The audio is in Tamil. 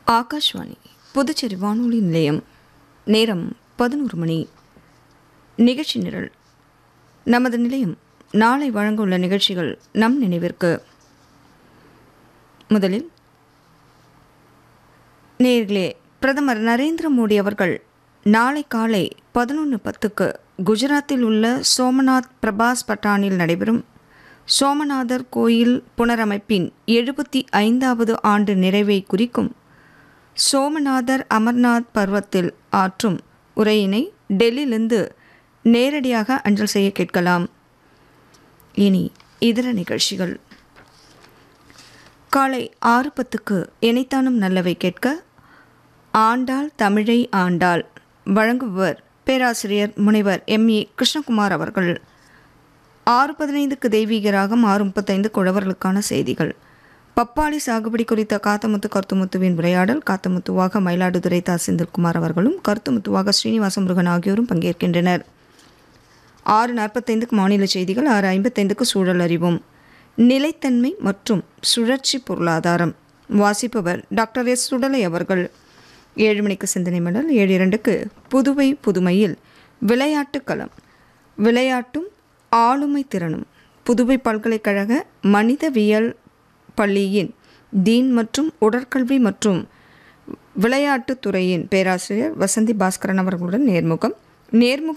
ஆகாஷ்வாணி புதுச்சேரி வானொலி நிலையம் நேரம் பதினோரு மணி நிகழ்ச்சி நிரல் நமது நிலையம் நாளை வழங்க உள்ள நிகழ்ச்சிகள் நம் நினைவிற்கு முதலில் நேர்களே பிரதமர் நரேந்திர மோடி அவர்கள் நாளை காலை பதினொன்று பத்துக்கு குஜராத்தில் உள்ள சோமநாத் பிரபாஸ் பட்டானில் நடைபெறும் சோமநாதர் கோயில் புனரமைப்பின் எழுபத்தி ஐந்தாவது ஆண்டு நிறைவை குறிக்கும் சோமநாதர் அமர்நாத் பர்வத்தில் ஆற்றும் உரையினை டெல்லியிலிருந்து நேரடியாக அஞ்சல் செய்ய கேட்கலாம் இனி இதர நிகழ்ச்சிகள் காலை ஆறு பத்துக்கு இணைத்தானும் நல்லவை கேட்க ஆண்டாள் தமிழை ஆண்டாள் வழங்குபவர் பேராசிரியர் முனைவர் எம் ஏ கிருஷ்ணகுமார் அவர்கள் ஆறு பதினைந்துக்கு தெய்வீக ராகம் ஆறு முப்பத்தைந்து குழவர்களுக்கான செய்திகள் பப்பாளி சாகுபடி குறித்த காத்தமுத்து கருத்துமுத்துவின் உரையாடல் காத்தமுத்துவாக மயிலாடுதுறை தா செந்தில்குமார் அவர்களும் கருத்துமுத்துவாக ஸ்ரீனிவாச முருகன் ஆகியோரும் பங்கேற்கின்றனர் ஆறு நாற்பத்தைந்துக்கு மாநில செய்திகள் ஆறு ஐம்பத்தைந்துக்கு சூழல் அறிவோம் நிலைத்தன்மை மற்றும் சுழற்சி பொருளாதாரம் வாசிப்பவர் டாக்டர் எஸ் சுடலை அவர்கள் ஏழு மணிக்கு சிந்தனை மடல் ஏழு இரண்டுக்கு புதுவை புதுமையில் விளையாட்டு களம் விளையாட்டும் ஆளுமை திறனும் புதுவை பல்கலைக்கழக மனிதவியல் பள்ளியின் தீன் மற்றும் உடற்கல்வி மற்றும் விளையாட்டுத் துறையின் பேராசிரியர் வசந்தி பாஸ்கரன் அவர்களுடன் நேர்முகம் நேர்முக